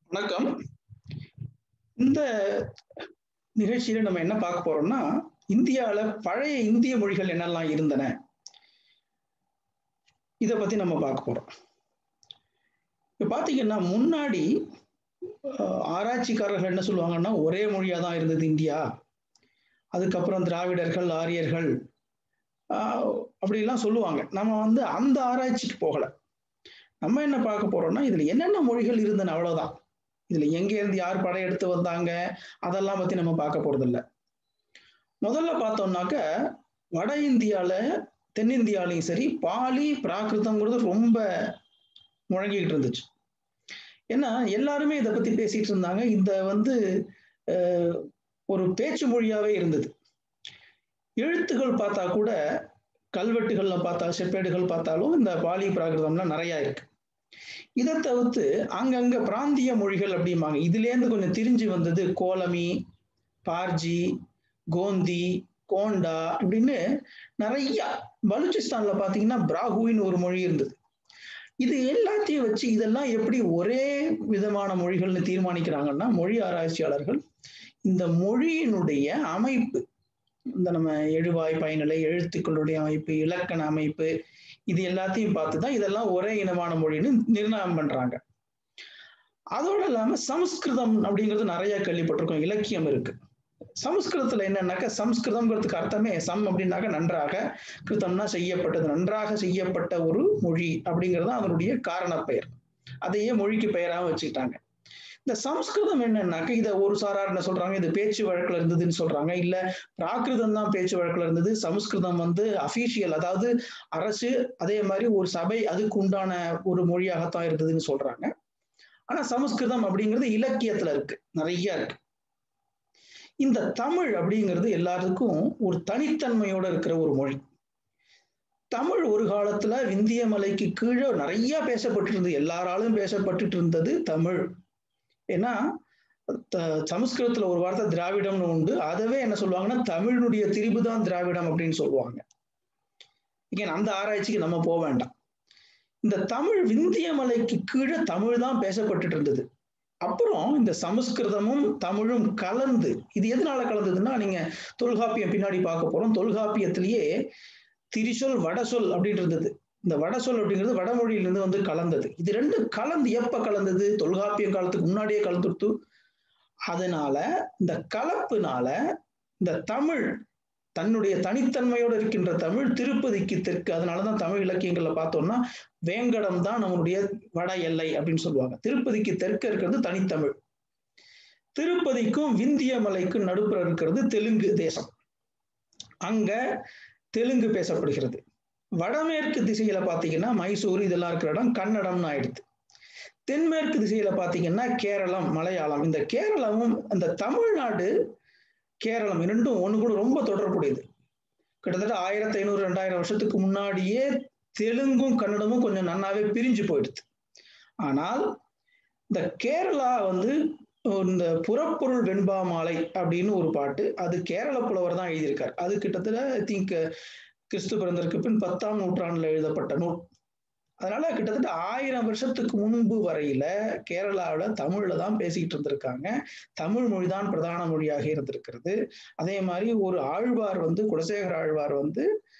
வணக்கம் இந்த நிகழ்ச்சியில நம்ம என்ன பார்க்க போறோம்னா இந்தியாவில பழைய இந்திய மொழிகள் என்னெல்லாம் இருந்தன இத பத்தி நம்ம பார்க்க போறோம் இப்ப பாத்தீங்கன்னா முன்னாடி ஆராய்ச்சிக்காரர்கள் என்ன சொல்லுவாங்கன்னா ஒரே மொழியா தான் இருந்தது இந்தியா அதுக்கப்புறம் திராவிடர்கள் ஆரியர்கள் அப்படிலாம் சொல்லுவாங்க நம்ம வந்து அந்த ஆராய்ச்சிக்கு போகல நம்ம என்ன பார்க்க போறோம்னா இதுல என்னென்ன மொழிகள் இருந்தன அவ்வளவுதான் இதுல எங்க இருந்து யார் படையெடுத்து வந்தாங்க அதெல்லாம் பத்தி நம்ம பார்க்க போறது இல்லை முதல்ல பார்த்தோம்னாக்க வட இந்தியால தென்னிந்தியாலையும் சரி பாலி பிராகிருதங்கிறது ரொம்ப முழங்கிக்கிட்டு இருந்துச்சு ஏன்னா எல்லாருமே இதை பத்தி பேசிட்டு இருந்தாங்க இந்த வந்து ஒரு பேச்சு மொழியாவே இருந்தது எழுத்துக்கள் பார்த்தா கூட கல்வெட்டுகள்ல பார்த்தா செப்பேடுகள் பார்த்தாலும் இந்த பாலி பிராகிருதம்லாம் நிறைய இருக்கு இதை தவிர்த்து அங்கங்க பிராந்திய மொழிகள் அப்படிம்பாங்க இதுலேருந்து கொஞ்சம் திரிஞ்சு வந்தது கோலமி பார்ஜி கோந்தி கோண்டா அப்படின்னு நிறைய பலூச்சிஸ்தான்ல பாத்தீங்கன்னா பிராகுவின்னு ஒரு மொழி இருந்தது இது எல்லாத்தையும் வச்சு இதெல்லாம் எப்படி ஒரே விதமான மொழிகள்னு தீர்மானிக்கிறாங்கன்னா மொழி ஆராய்ச்சியாளர்கள் இந்த மொழியினுடைய அமைப்பு இந்த நம்ம எழுவாய் பயனிலை எழுத்துக்களுடைய அமைப்பு இலக்கண அமைப்பு இது எல்லாத்தையும் பார்த்து தான் இதெல்லாம் ஒரே இனமான மொழின்னு நிர்ணயம் பண்றாங்க அதோட இல்லாம சமஸ்கிருதம் அப்படிங்கிறது நிறைய கேள்விப்பட்டிருக்கோம் இலக்கியம் இருக்கு சமஸ்கிருதத்துல என்னன்னாக்கா சம்ஸ்கிருதம்ங்கிறதுக்கு அர்த்தமே சம் அப்படின்னாக்க நன்றாக கிருத்தம்னா செய்யப்பட்டது நன்றாக செய்யப்பட்ட ஒரு மொழி அப்படிங்கிறது அதனுடைய காரண பெயர் அதையே மொழிக்கு பெயராக வச்சுக்கிட்டாங்க இந்த சம்ஸ்கிருதம் என்னன்னாக்க இதை ஒரு சாரார் என்ன சொல்றாங்க இது பேச்சு வழக்குல இருந்ததுன்னு சொல்றாங்க இல்ல பிராகிருதம் தான் பேச்சு வழக்குல இருந்தது சமஸ்கிருதம் வந்து அபிஷியல் அதாவது அரசு அதே மாதிரி ஒரு சபை அதுக்கு உண்டான ஒரு மொழியாகத்தான் இருந்ததுன்னு சொல்றாங்க ஆனா சமஸ்கிருதம் அப்படிங்கிறது இலக்கியத்துல இருக்கு நிறைய இருக்கு இந்த தமிழ் அப்படிங்கிறது எல்லாருக்கும் ஒரு தனித்தன்மையோட இருக்கிற ஒரு மொழி தமிழ் ஒரு காலத்துல விந்திய மலைக்கு கீழே நிறைய பேசப்பட்டு இருந்தது எல்லாராலும் பேசப்பட்டுட்டு இருந்தது தமிழ் ஏன்னா சமஸ்கிருதத்துல ஒரு வார்த்தை திராவிடம்னு உண்டு அதவே என்ன சொல்லுவாங்கன்னா தமிழினுடைய திரிபு தான் திராவிடம் அப்படின்னு சொல்லுவாங்க இங்க அந்த ஆராய்ச்சிக்கு நம்ம போக வேண்டாம் இந்த தமிழ் விந்திய மலைக்கு கீழே தமிழ் தான் பேசப்பட்டுட்டு இருந்தது அப்புறம் இந்த சமஸ்கிருதமும் தமிழும் கலந்து இது எதனால கலந்ததுன்னா நீங்க தொல்காப்பியம் பின்னாடி பார்க்க போறோம் தொல்காப்பியத்திலேயே திரிசொல் வடசொல் அப்படின்னு இருந்தது இந்த வடசொல் அப்படிங்கிறது வடமொழியிலிருந்து வந்து கலந்தது இது ரெண்டு கலந்து எப்ப கலந்தது தொல்காப்பியம் காலத்துக்கு முன்னாடியே கலந்துட்டு அதனால இந்த கலப்புனால இந்த தமிழ் தன்னுடைய தனித்தன்மையோடு இருக்கின்ற தமிழ் திருப்பதிக்கு தெற்கு அதனாலதான் தமிழ் இலக்கியங்கள்ல பார்த்தோம்னா வேங்கடம் தான் நம்மளுடைய வட எல்லை அப்படின்னு சொல்லுவாங்க திருப்பதிக்கு தெற்கு இருக்கிறது தனித்தமிழ் திருப்பதிக்கும் விந்திய மலைக்கும் நடுப்புற இருக்கிறது தெலுங்கு தேசம் அங்க தெலுங்கு பேசப்படுகிறது வடமேற்கு திசையில பாத்தீங்கன்னா மைசூர் இதெல்லாம் இருக்கிற இடம் கன்னடம்னு ஆயிடுது தென்மேற்கு திசையில பாத்தீங்கன்னா கேரளம் மலையாளம் இந்த கேரளமும் அந்த தமிழ்நாடு கேரளம் இரண்டும் ஒண்ணு கூட ரொம்ப தொடர்புடையது கிட்டத்தட்ட ஆயிரத்தி ஐநூறு ரெண்டாயிரம் வருஷத்துக்கு முன்னாடியே தெலுங்கும் கன்னடமும் கொஞ்சம் நன்னாவே பிரிஞ்சு போயிடுது ஆனால் இந்த கேரளா வந்து இந்த புறப்பொருள் வெண்பா மாலை அப்படின்னு ஒரு பாட்டு அது கேரள புலவர் தான் எழுதியிருக்காரு அது கிட்டத்தட்ட ஐ திங்க் கிறிஸ்து பிறந்ததற்கு பின் பத்தாம் நூற்றாண்டுல எழுதப்பட்ட நூல் அதனால கிட்டத்தட்ட ஆயிரம் வருஷத்துக்கு முன்பு வரையில கேரளாவில் தமிழ்ல தான் பேசிக்கிட்டு இருந்திருக்காங்க தமிழ் மொழி தான் பிரதான மொழியாக இருந்திருக்கிறது அதே மாதிரி ஒரு ஆழ்வார் வந்து குலசேகர ஆழ்வார் வந்து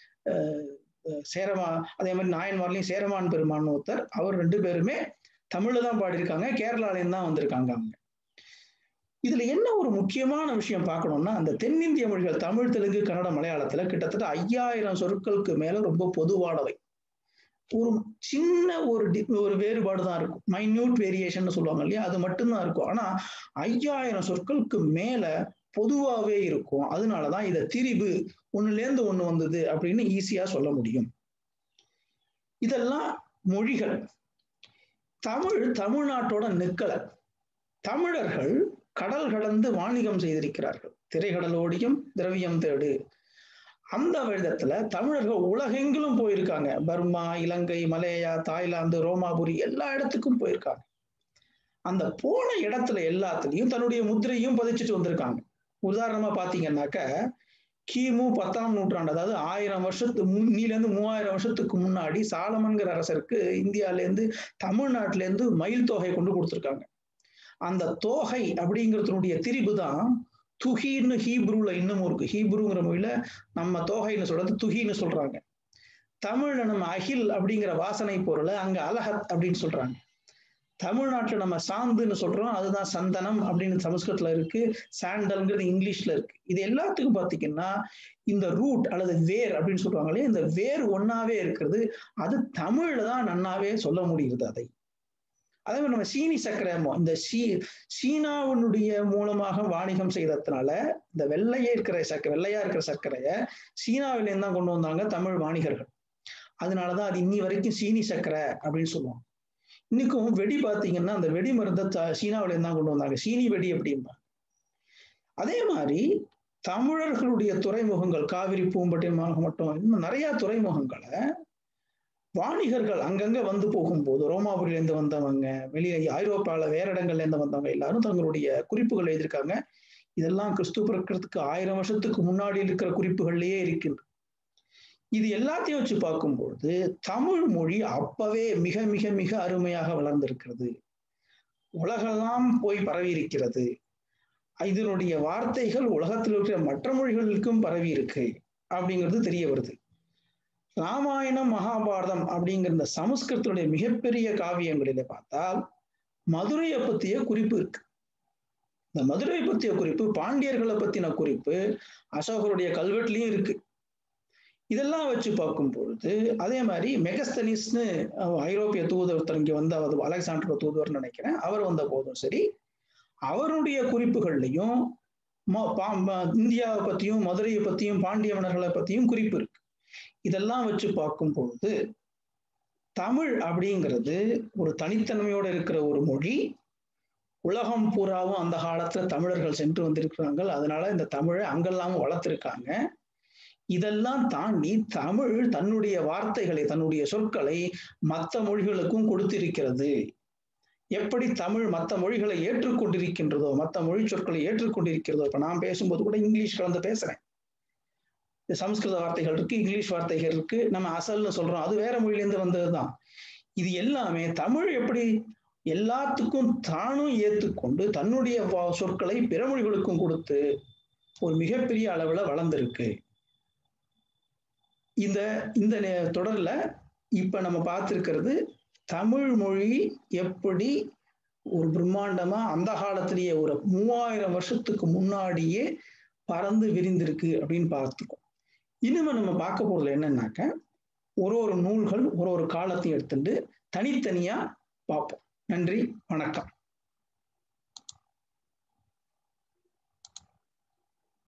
சேரமா அதே மாதிரி நாயன்மார்லையும் சேரமான் பெருமான் ஒருத்தர் அவர் ரெண்டு பேருமே தமிழ்ல தான் பாடியிருக்காங்க கேரளாலையும் தான் வந்திருக்காங்க அவங்க இதுல என்ன ஒரு முக்கியமான விஷயம் பார்க்கணும்னா அந்த தென்னிந்திய மொழிகள் தமிழ் தெலுங்கு கன்னட மலையாளத்துல கிட்டத்தட்ட ஐயாயிரம் சொற்களுக்கு மேல ரொம்ப பொதுவானவை ஒரு சின்ன ஒரு ஒரு வேறுபாடு தான் இருக்கும் மைன்யூட் வேரியேஷன் சொல்லுவாங்க இல்லையா அது மட்டும்தான் இருக்கும் ஆனா ஐயாயிரம் சொற்களுக்கு மேல பொதுவாவே இருக்கும் அதனாலதான் இதை திரிபு ஒண்ணுல இருந்து ஒண்ணு வந்தது அப்படின்னு ஈஸியா சொல்ல முடியும் இதெல்லாம் மொழிகள் தமிழ் தமிழ்நாட்டோட நிக்கல தமிழர்கள் கடல் கடந்து வாணிகம் செய்திருக்கிறார்கள் திரைக்கடலோடியும் திரவியம் தேடு அந்த விதத்துல தமிழர்கள் உலகெங்கிலும் போயிருக்காங்க பர்மா இலங்கை மலேயா தாய்லாந்து ரோமாபுரி எல்லா இடத்துக்கும் போயிருக்காங்க அந்த போன இடத்துல எல்லாத்துலயும் தன்னுடைய முத்திரையும் பதிச்சுட்டு வந்திருக்காங்க உதாரணமா பாத்தீங்கன்னாக்க கிமு பத்தாம் நூற்றாண்டு அதாவது ஆயிரம் வருஷத்துக்கு முன்னில இருந்து மூவாயிரம் வருஷத்துக்கு முன்னாடி சாலமன்கிற அரசருக்கு இந்தியால இருந்து தமிழ்நாட்டுல இருந்து மயில் தொகை கொண்டு கொடுத்துருக்காங்க அந்த தோகை அப்படிங்கிறதுனுடைய திரிபு தான் துகின்னு ஹீப்ரூல இன்னும் இருக்கு ஹீப்ரூங்கிற மொழியில நம்ம தோகைன்னு சொல்றது துகின்னு சொல்றாங்க தமிழ்ல நம்ம அகில் அப்படிங்கிற வாசனை பொருளை அங்க அலஹத் அப்படின்னு சொல்றாங்க தமிழ்நாட்டுல நம்ம சாந்துன்னு சொல்றோம் அதுதான் சந்தனம் அப்படின்னு சமஸ்கிருதத்துல இருக்கு சாண்டல்ங்கிறது இங்கிலீஷ்ல இருக்கு இது எல்லாத்துக்கும் பாத்தீங்கன்னா இந்த ரூட் அல்லது வேர் அப்படின்னு சொல்றாங்களே இந்த வேர் ஒன்னாவே இருக்கிறது அது தமிழ்ல தான் நன்னாவே சொல்ல முடியுது அதை அதே மாதிரி நம்ம சீனி சர்க்கரை இந்த சீ சீனாவினுடைய மூலமாக வாணிகம் செய்ததுனால இந்த வெள்ளையே இருக்கிற சர்க்கரை வெள்ளையா இருக்கிற சர்க்கரையை சீனாவிலேருந்து தான் கொண்டு வந்தாங்க தமிழ் வாணிகர்கள் அதனாலதான் அது இன்னி வரைக்கும் சீனி சர்க்கரை அப்படின்னு சொல்லுவாங்க இன்னைக்கும் வெடி பார்த்தீங்கன்னா அந்த வெடி மருந்தை சீனாவிலேருந்து தான் கொண்டு வந்தாங்க சீனி வெடி அப்படிம்பாங்க அதே மாதிரி தமிழர்களுடைய துறைமுகங்கள் காவிரி பூம்பட்டினமாக மட்டும் இன்னும் நிறைய துறைமுகங்களை வாணிகர்கள் அங்கங்க வந்து போகும்போது ரோமாபுரியிலேருந்து வந்தவங்க வெளியே ஐரோப்பாவில் வேற இடங்கள்ல இருந்து வந்தவங்க எல்லாரும் தங்களுடைய குறிப்புகள் எழுதியிருக்காங்க இதெல்லாம் கிறிஸ்து பிறக்கிறதுக்கு ஆயிரம் வருஷத்துக்கு முன்னாடி இருக்கிற குறிப்புகள்லயே இருக்கின்ற இது எல்லாத்தையும் வச்சு பார்க்கும்போது தமிழ் மொழி அப்பவே மிக மிக மிக அருமையாக வளர்ந்திருக்கிறது உலகெல்லாம் போய் பரவி இருக்கிறது இதனுடைய வார்த்தைகள் உலகத்தில் இருக்கிற மற்ற மொழிகளுக்கும் பரவி இருக்கு அப்படிங்கிறது தெரிய வருது ராமாயணம் மகாபாரதம் அப்படிங்கிற இந்த சமஸ்கிருதத்துடைய மிகப்பெரிய காவியங்களில பார்த்தால் மதுரையை பத்திய குறிப்பு இருக்கு இந்த மதுரை பத்திய குறிப்பு பாண்டியர்களை பத்தின குறிப்பு அசோகருடைய கல்வெட்டுலயும் இருக்கு இதெல்லாம் வச்சு பார்க்கும் பொழுது அதே மாதிரி மெகஸ்தனிஸ்னு ஐரோப்பிய தூதர் இங்க வந்த அலெக்சாண்டர் தூதுவர் நினைக்கிறேன் அவர் வந்த போதும் சரி அவருடைய குறிப்புகள்லையும் இந்தியாவை பத்தியும் மதுரையை பத்தியும் பாண்டிய மன்னர்களை பத்தியும் குறிப்பு இருக்கு இதெல்லாம் வச்சு பார்க்கும் பொழுது தமிழ் அப்படிங்கிறது ஒரு தனித்தன்மையோட இருக்கிற ஒரு மொழி உலகம் பூராவும் அந்த காலத்துல தமிழர்கள் சென்று வந்திருக்கிறாங்க அதனால இந்த தமிழை அங்கெல்லாமும் வளர்த்திருக்காங்க இதெல்லாம் தாண்டி தமிழ் தன்னுடைய வார்த்தைகளை தன்னுடைய சொற்களை மற்ற மொழிகளுக்கும் கொடுத்திருக்கிறது எப்படி தமிழ் மற்ற மொழிகளை ஏற்றுக்கொண்டிருக்கின்றதோ மற்ற மொழி சொற்களை ஏற்றுக்கொண்டிருக்கிறதோ இப்ப நான் பேசும்போது கூட இங்கிலீஷ் கலந்து பேசுறேன் சமஸ்கிருத வார்த்தைகள் இருக்கு இங்கிலீஷ் வார்த்தைகள் இருக்கு நம்ம அசல்னு சொல்றோம் அது வேற மொழியிலேருந்து வந்ததுதான் இது எல்லாமே தமிழ் எப்படி எல்லாத்துக்கும் தானும் ஏற்றுக்கொண்டு தன்னுடைய சொற்களை பிற மொழிகளுக்கும் கொடுத்து ஒரு மிகப்பெரிய அளவுல வளர்ந்திருக்கு இந்த இந்த தொடர்ல இப்ப நம்ம பார்த்திருக்கிறது தமிழ் மொழி எப்படி ஒரு பிரம்மாண்டமா அந்த காலத்திலேயே ஒரு மூவாயிரம் வருஷத்துக்கு முன்னாடியே பறந்து விரிந்திருக்கு அப்படின்னு பார்த்துக்கோம் இனிமே நம்ம பார்க்க போறதுல என்னன்னாக்க ஒரு ஒரு நூல்கள் ஒரு ஒரு காலத்தையும் எடுத்துட்டு தனித்தனியா பார்ப்போம் நன்றி வணக்கம்